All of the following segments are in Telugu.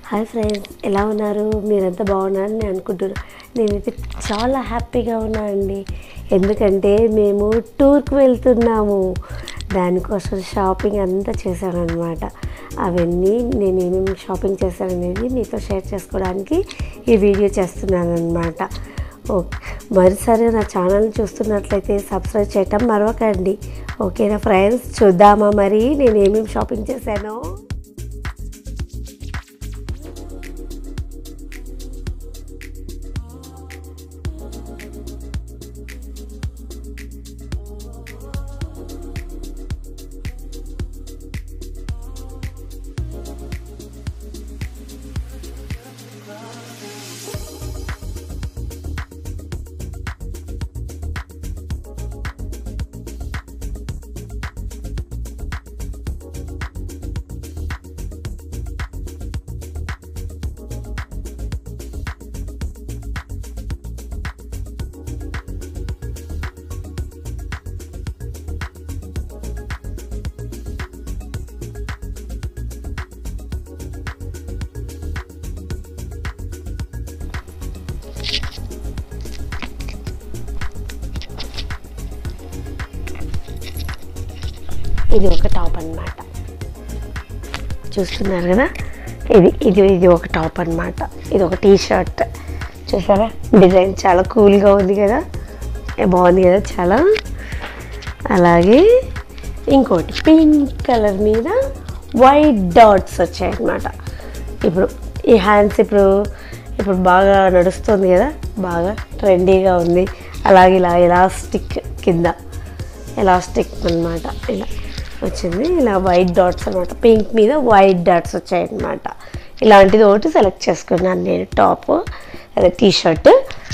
హాయ్ ఫ్రెండ్స్ ఎలా ఉన్నారు మీరంతా బాగున్నారని నేను అనుకుంటున్నాను నేనైతే చాలా హ్యాపీగా ఉన్నానండి ఎందుకంటే మేము టూర్కి వెళ్తున్నాము దానికోసం షాపింగ్ అంతా చేశానన్నమాట అవన్నీ నేను ఏమేమి షాపింగ్ చేశాననేది మీతో షేర్ చేసుకోవడానికి ఈ వీడియో చేస్తున్నాను అనమాట ఓకే మరోసారి నా ఛానల్ చూస్తున్నట్లయితే సబ్స్క్రైబ్ చేయటం మరవకండి ఓకేనా ఫ్రెండ్స్ చూద్దామా మరి నేను ఏమేమి షాపింగ్ చేశానో ఇది ఒక టాప్ అన్నమాట చూస్తున్నారు కదా ఇది ఇది ఇది ఒక టాప్ అన్నమాట ఇది ఒక టీ షర్ట్ చూసారా డిజైన్ చాలా కూల్గా ఉంది కదా ఏ బాగుంది కదా చాలా అలాగే ఇంకోటి పింక్ కలర్ మీద వైట్ డాట్స్ వచ్చాయన్నమాట ఇప్పుడు ఈ హ్యాండ్స్ ఇప్పుడు ఇప్పుడు బాగా నడుస్తుంది కదా బాగా ట్రెండీగా ఉంది అలాగే ఇలా ఎలాస్టిక్ కింద ఎలాస్టిక్ అన్నమాట ఇలా వచ్చింది ఇలా వైట్ డాట్స్ అనమాట పింక్ మీద వైట్ డాట్స్ వచ్చాయన్నమాట ఇలాంటిది ఒకటి సెలెక్ట్ చేసుకున్నాను నేను టాప్ అదే టీ షర్ట్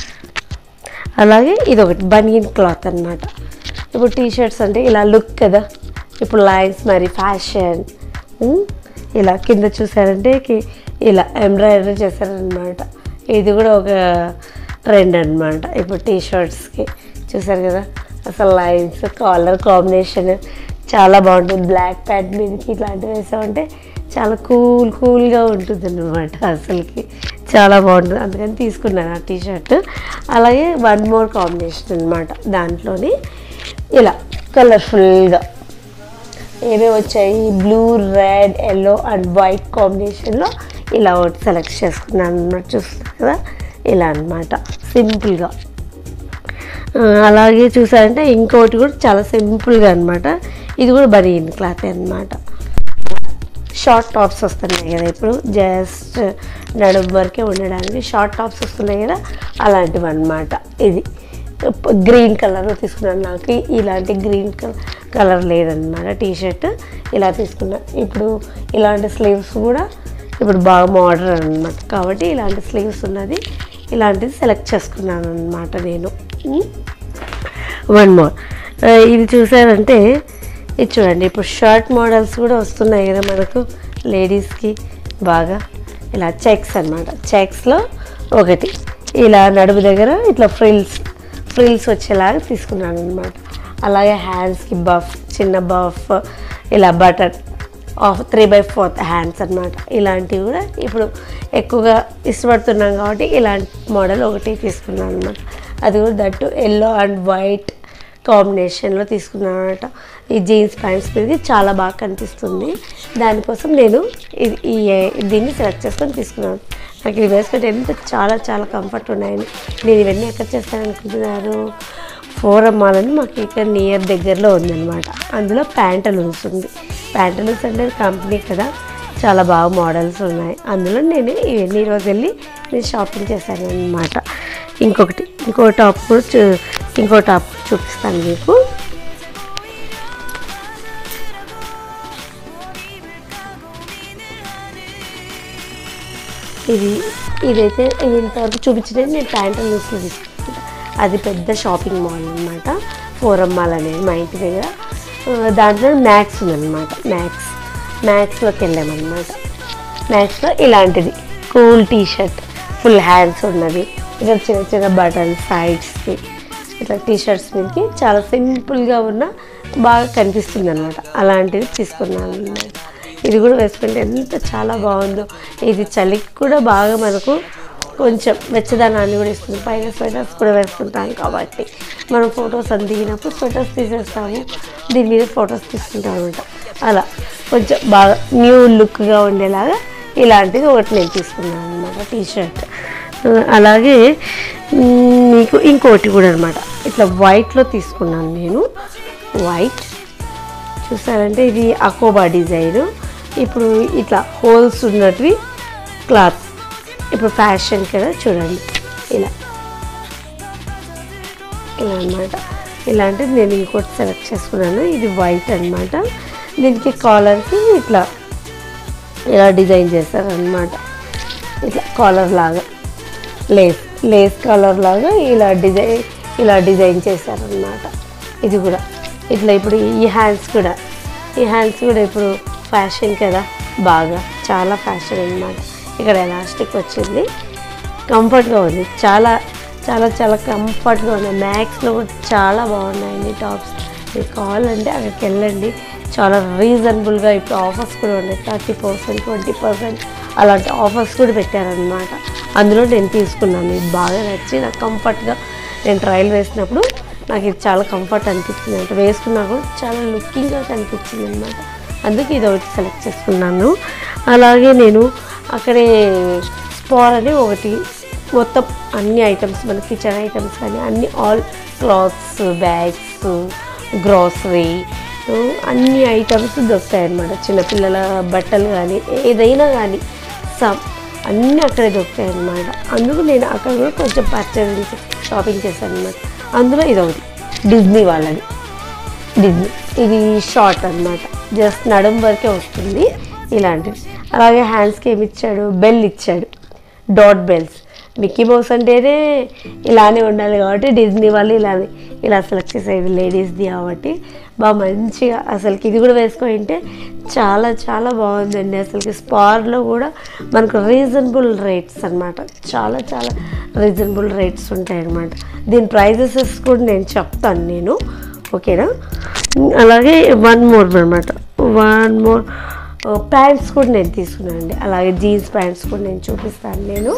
అలాగే ఇది ఒకటి బనియన్ క్లాత్ అన్నమాట ఇప్పుడు టీ షర్ట్స్ అంటే ఇలా లుక్ కదా ఇప్పుడు లైన్స్ మరి ఫ్యాషన్ ఇలా కింద చూసారంటే కి- ఇలా ఎంబ్రాయిడరీ చేశారనమాట ఇది కూడా ఒక ట్రెండ్ అన్నమాట ఇప్పుడు టీ షర్ట్స్కి చూసారు కదా అసలు లైన్స్ కాలర్ కాంబినేషన్ చాలా బాగుంటుంది బ్లాక్ ప్యాంట్ మీదకి ఇట్లాంటివి వేసామంటే చాలా కూల్ కూల్గా ఉంటుంది అనమాట అసలుకి చాలా బాగుంటుంది అందుకని తీసుకున్నాను ఆ టీ షర్ట్ అలాగే వన్ మోర్ కాంబినేషన్ అనమాట దాంట్లోని ఇలా కలర్ఫుల్గా ఏమేమి వచ్చాయి blue red yellow and white కాంబినేషన్లో ఇలా ఒకటి సెలెక్ట్ చేసుకున్నాను అన్నమాట చూస్తున్నారు కదా ఇలా అన్నమాట సింపుల్గా ఆ, అలాగే చూసారంటే ఇంకోటి కూడా చాలా సింపుల్గా అన్నమాట ఇది కూడా బనియన్ క్లాత్ అన్నమాట షార్ట్ టాప్స్ వస్తున్నాయి కదా ఇప్పుడు జస్ట్ నడుము వరకే ఉండడానికి షార్ట్ టాప్స్ వస్తున్నాయి కదా అలాంటివి అన్నమాట ఇది గ్రీన్ కలర్ తీసుకున్నాను నాకు ఇలాంటి గ్రీన్ కలర్ కలర్ లేదన్నమాట టీ షర్ట్ ఇలా తీసుకున్నా ఇప్పుడు ఇలాంటి స్లీవ్స్ కూడా ఇప్పుడు బాగా మోడర్న్ అనమాట కాబట్టి ఇలాంటి స్లీవ్స్ ఉన్నది ఇలాంటిది సెలెక్ట్ చేసుకున్నాను అనమాట నేను వన్ మోర్ ఇది చూసారంటే ఇది చూడండి ఇప్పుడు షర్ట్ మోడల్స్ కూడా వస్తున్నాయి కదా మనకు లేడీస్కి బాగా ఇలా చెక్స్ అన్నమాట చెక్స్లో ఒకటి ఇలా నడుము దగ్గర ఇట్లా ఫ్రిల్స్ ఫ్రిల్స్ వచ్చేలాగా తీసుకున్నాను అనమాట అలాగే హ్యాండ్స్కి బఫ్ చిన్న బఫ్ ఇలా button of three by fourth hands అన్నమాట ఇలాంటివి కూడా ఇప్పుడు ఎక్కువగా ఇష్టపడుతున్నాం కాబట్టి ఇలాంటి మోడల్ ఒకటి తీసుకున్నాను అనమాట అది కూడా దట్టు ఎల్లో అండ్ వైట్ కాంబినేషన్లో తీసుకున్నాను అనమాట ఈ జీన్స్ ప్యాంట్స్ మీదకి చాలా బాగా కనిపిస్తుంది దానికోసం నేను ఇది ఈ దీన్ని సెలెక్ట్ చేసుకొని తీసుకున్నాను నాకు ఇది వేసుకుంటే ఎంత చాలా చాలా కంఫర్ట్ ఉన్నాయని నేను ఇవన్నీ ఎక్కడ చేస్తాను అనుకుంటున్నారు ఫోరం మాల్ అని మాకు ఇక్కడ నియర్ దగ్గరలో ఉందన్నమాట అందులో ప్యాంటలూన్స్ ఉంది ప్యాంటలూన్స్ అంటే కంపెనీ కదా చాలా బాగా మోడల్స్ ఉన్నాయి అందులో నేను ఇవన్నీ రోజు వెళ్ళి నేను షాపింగ్ చేశాను అనమాట ఇంకొకటి ఇంకో టాప్ కూడా చూ ఇంకో టాప్ చూపిస్తాను మీకు ఇది ఇదైతే ఇంతవరకు చూపించినది నేను ప్యాంటలూన్స్లో తీసుకుంటాను అది పెద్ద షాపింగ్ మాల్ అనమాట ఫోరం మాల్ అనేది మా ఇంటి దగ్గర ఆ, దాంట్లో మ్యాక్స్ ఉందన్నమాట మ్యాక్స్ మ్యాక్స్లోకి వెళ్ళామన్నమాట మ్యాక్స్లో ఇలాంటిది cool T shirt full hands ఉన్నది ఇక్కడ చిన్న చిన్న బటన్స్ సైడ్స్కి ఇట్లా టీ షర్ట్స్ మీదకి చాలా సింపుల్గా ఉన్న బాగా కనిపిస్తుంది అనమాట అలాంటివి తీసుకున్నాను అనమాట ఇది కూడా వేసుకుంటే ఎంత చాలా బాగుందో ఇది చలికి కూడా బాగా మనకు కొంచెం వెచ్చదనాన్ని కూడా ఇస్తుంది పైన స్వెటర్స్ కూడా వేసుకుంటాం కాబట్టి మనం ఫొటోస్ అని దిగినప్పుడు స్వెటర్స్ తీసేస్తాము దీని మీద ఫొటోస్ తీసుకుంటాం అనమాట అలా కొంచెం బాగా న్యూ లుక్గా ఉండేలాగా ఇలాంటిది ఒకటి నేను తీసుకున్నాను అనమాట టీ షర్ట్ అలాగే మ్, మీకు ఇంకోటి కూడా అనమాట ఇట్లా వైట్లో తీసుకున్నాను నేను వైట్ చూసారంటే ఇది అకోబా డిజైన్ ఇప్పుడు ఇట్లా హోల్స్ ఉన్నటివి క్లాత్ ఇప్పుడు ఫ్యాషన్ కదా చూడండి ఇలా ఇలా అన్నమాట ఇలాంటిది నేను ఇంకోటి సెలెక్ట్ చేసుకున్నాను ఇది వైట్ అన్నమాట దీనికి కాలర్కి ఇట్లా ఇలా డిజైన్ చేస్తారనమాట ఇట్లా కాలర్ లాగా లేస్ లేస్ కలర్ లాగా ఇలా డిజైన్ ఇలా డిజైన్ చేశారనమాట ఇది కూడా ఇట్లా ఇప్పుడు ఈ హ్యాండ్స్ కూడా ఈ హ్యాండ్స్ కూడా ఇప్పుడు ఫ్యాషన్ కదా బాగా చాలా ఫ్యాషన్ అన్నమాట ఇక్కడ ఎలాస్టిక్ వచ్చింది కంఫర్ట్గా ఉంది చాలా చాలా చాలా కంఫర్ట్గా ఉన్నాయి మ్యాక్స్లో కూడా చాలా బాగున్నాయండి టాప్స్ మీకు కావాలంటే అక్కడికి వెళ్ళండి చాలా రీజనబుల్గా ఇప్పుడు ఆఫర్స్ కూడా ఉన్నాయి థర్టీ పర్సెంట్ ట్వంటీ పర్సెంట్ అలాంటి ఆఫర్స్ కూడా పెట్టారనమాట అందులో నేను తీసుకున్నాను ఇది బాగా నచ్చి నాకు కంఫర్ట్గా నేను ట్రయల్ వేసినప్పుడు నాకు ఇది చాలా కంఫర్ట్ అనిపించింది అంటే వేసుకున్నా కూడా చాలా లుకింగ్గా కనిపించింది అనమాట అందుకే ఇది ఒకటి సెలెక్ట్ చేసుకున్నాను అలాగే నేను అక్కడే స్పార్ అని ఒకటి మొత్తం అన్ని ఐటమ్స్ మన కిచెన్ ఐటమ్స్ కానీ అన్ని ఆల్ క్లాత్స్ బ్యాగ్స్ గ్రాసరీ అన్ని ఐటమ్స్ దొరుకుతాయి అన్నమాట చిన్నపిల్లల బట్టలు కానీ ఏదైనా కానీ సమ్ అన్నీ అక్కడే దొరుకుతాయి అన్నమాట అందుకు నేను అక్కడ కూడా కొంచెం పర్చేజ్ షాపింగ్ చేశాను అనమాట అందులో ఇది ఒకటి డిజ్నీ వాళ్ళది డిజ్నీ ఇది షార్ట్ అన్నమాట జస్ట్ నడుం వరకే వస్తుంది ఇలాంటివి అలాగే హ్యాండ్స్కి ఏమి ఇచ్చాడు బెల్ ఇచ్చాడు డాట్ బెల్స్ మిక్కీ మౌస్ అంటేనే ఇలానే ఉండాలి కాబట్టి డిజ్నీ వాళ్ళు ఇలానే ఇలా సెలెక్ట్ చేసేది లేడీస్ది కాబట్టి బాగా మంచిగా అసలుకి ఇది కూడా వేసుకుంటే చాలా చాలా బాగుందండి అసలుకి స్పార్లో కూడా మనకు రీజనబుల్ రేట్స్ అన్నమాట చాలా చాలా రీజనబుల్ రేట్స్ ఉంటాయి అన్నమాట దీని ప్రైజెస్ కూడా నేను చెప్తాను నేను ఓకేనా అలాగే వన్ మోర్ అనమాట వన్ మోర్ ప్యాంట్స్ కూడా నేను తీసుకున్నానండి అలాగే జీన్స్ ప్యాంట్స్ కూడా నేను చూపిస్తాను నేను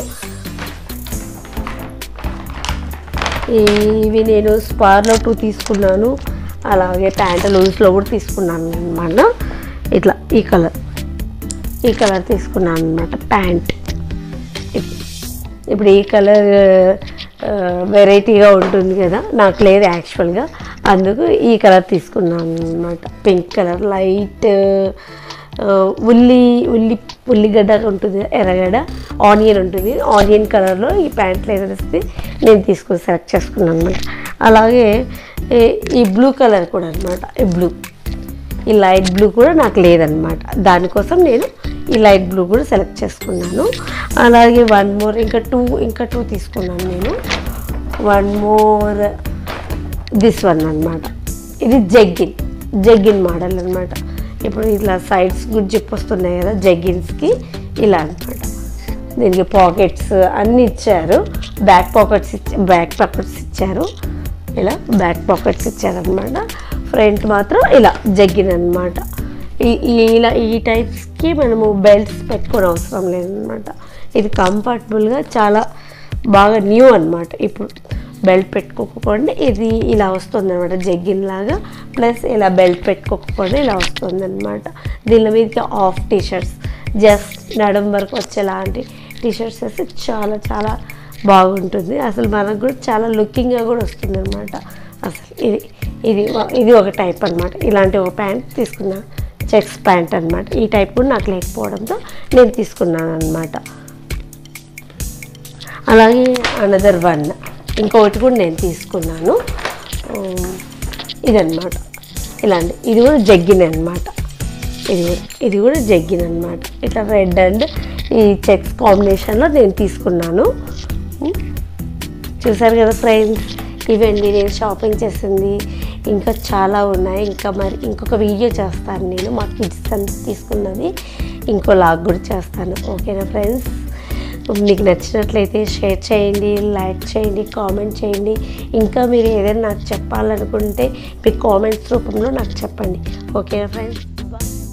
ఇవి నేను స్పార్లో టూ తీసుకున్నాను అలాగే ప్యాంట్ లూజ్లో కూడా తీసుకున్నాను అనమాట ఇట్లా ఈ కలర్ ఈ కలర్ తీసుకున్నాను అనమాట ప్యాంట్ ఇప్పుడు ఈ కలర్ వెరైటీగా ఉంటుంది కదా నాకు లేదు యాక్చువల్గా అందుకు ఈ కలర్ తీసుకున్నాను అనమాట పింక్ కలర్ లైట్ ఉల్లి ఉల్లి ఉల్లిగడ్డ ఉంటుంది ఎర్రగడ్డ ఆనియన్ ఉంటుంది ఆనియన్ కలర్లో ఈ ప్యాంట్లు ఏదైనా వస్తే నేను తీసుకొని సెలెక్ట్ చేసుకున్నాను అనమాట అలాగే ఈ- ఈ బ్లూ కలర్ కూడా అనమాట ఈ బ్లూ ఈ లైట్ బ్లూ కూడా నాకు లేదనమాట దానికోసం నేను ఈ లైట్ బ్లూ కూడా సెలెక్ట్ చేసుకున్నాను అలాగే వన్ మోర్ ఇంకా టూ ఇంకా టూ తీసుకున్నాను నేను వన్ మోర్ దిస్ వన్ అన్నమాట ఇది జగ్గిన్ జగ్గిన్ మోడల్ అన్నమాట ఇప్పుడు ఇట్లా సైడ్స్ కూడా జిప్ వస్తున్నాయి కదా జగ్గిన్స్కి ఇలా అన్నమాట దీనికి పాకెట్స్ అన్నీ ఇచ్చారు బ్యాక్ పాకెట్స్ ఇచ్చ బ్యాక్ పాకెట్స్ ఇచ్చారు ఇలా బ్యాక్ పాకెట్స్ ఇచ్చారనమాట ఫ్రంట్ మాత్రం ఇలా జగ్గిన్ అనమాట ఈ ఈ- ఇలా ఈ టైప్స్కి మనము బెల్ట్స్ పెట్టుకోని అవసరం లేదనమాట ఇది కంఫర్టబుల్గా చాలా బాగా న్యూ అన్నమాట ఇప్పుడు బెల్ట్ పెట్టుకోకపోండి ఇది ఇలా వస్తుంది అనమాట జగ్గిన్ లాగా ప్లస్ ఇలా బెల్ట్ పెట్టుకోకపోండి ఇలా వస్తుంది అనమాట దీని మీదకి ఆఫ్ టీ షర్ట్స్ జస్ట్ నడుం వరకు వచ్చేలాంటి టీ షర్ట్స్ వేస్తే చాలా చాలా బాగుంటుంది అసలు మనకు కూడా చాలా లుకింగ్గా కూడా వస్తుంది అనమాట అసలు ఇది ఇది ఇది ఒక టైప్ అనమాట ఇలాంటి ఒక ప్యాంట్ తీసుకున్నాను చెక్స్ ప్యాంట్ అనమాట ఈ టైప్ కూడా నాకు లేకపోవడంతో నేను తీసుకున్నాను అనమాట అలాగే అనదర్ వన్ ఇంకొకటి కూడా నేను తీసుకున్నాను ఉమ్, ఇదన్నమాట ఇలాంటి ఇది కూడా జగ్గిన్ అనమాట ఇది కూడా ఇది కూడా జగ్గిన్ అనమాట ఇట్లా రెడ్ అండ్ ఈ చెక్స్ కాంబినేషన్లో నేను తీసుకున్నాను ఉమ్, చూసారు కదా ఫ్రెండ్స్ ఇవండి నేను షాపింగ్ చేసింది ఇంకా చాలా ఉన్నాయి ఇంకా మరి ఇంకొక వీడియో చేస్తాను నేను మా కిడ్స్ అంతా తీసుకున్నది ఇంకో లాగ్ కూడా చేస్తాను ఓకేనా ఫ్రెండ్స్ మీకు నచ్చినట్లయితే షేర్ చేయండి లైక్ చేయండి కామెంట్ చేయండి ఇంకా మీరు ఏదైనా నాకు చెప్పాలనుకుంటే మీ కామెంట్స్ రూపంలో నాకు చెప్పండి ఓకేనా ఫ్రెండ్స్ బాయ్